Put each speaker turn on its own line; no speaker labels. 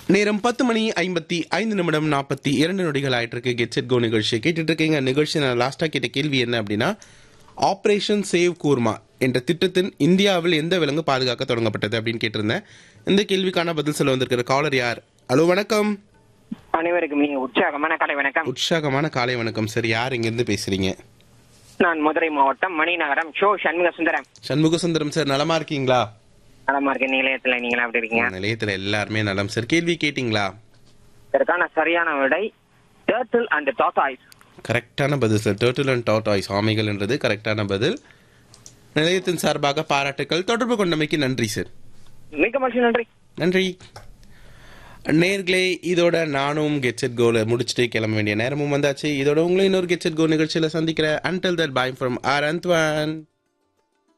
நேரம் பத்து மணி ஐம்பத்தி ஐந்து நிமிடம் நாற்பத்தி இரண்டு நொடிகள் ஆயிட்டு இருக்கு கெட் செட் கோ நிகழ்ச்சியை கேட்டுட்டு இருக்கீங்க நிகழ்ச்சி நான் லாஸ்டா கேட்ட கேள்வி என்ன அப்படின்னா ஆபரேஷன் சேவ் கூர்மா என்ற திட்டத்தின் இந்தியாவில் எந்த விலங்கு பாதுகாக்க தொடங்கப்பட்டது அப்படின்னு கேட்டிருந்தேன் இந்த கேள்விக்கான பதில் சொல்ல வந்திருக்கிற காலர் யார் ஹலோ வணக்கம்
அனைவருக்கும் நீங்க உற்சாகமான காலை வணக்கம்
உற்சாகமான காலை வணக்கம் சார் யார் இங்கிருந்து பேசுறீங்க
நான் மதுரை மாவட்டம் மணிநகரம் ஷோ சண்முக சுந்தரம்
சண்முக சுந்தரம் சார் நலமா இருக்கீங்களா
நலமா இருக்கு நிலையத்துல நீங்களா எப்படி இருக்கீங்க
நிலையத்துல எல்லாருமே நலம் சார் கேள்வி கேட்டிங்களா
இதற்கான சரியான விடை டேர்ட்டில் அண்ட் டாட்டாய்ஸ்
கரெக்டான பதில் சார் டேர்ட்டில் அண்ட் டாட்டாய்ஸ் ஆமைகள் என்றது கரெக்டான பதில் நிலையத்தின் சார்பாக பாராட்டுக்கள் தொடர்பு கொண்டமைக்கு நன்றி சார்
மிக்க மகிழ்ச்சி நன்றி
நன்றி நேர்களே இதோட நானும் கெட்செட் கோல முடிச்சுட்டு கிளம்ப வேண்டிய நேரமும் வந்தாச்சு இதோட உங்களை இன்னொரு கெட்செட் கோ நிகழ்ச்சியில சந்திக்கிறேன் until that bye from R அந்த்வான்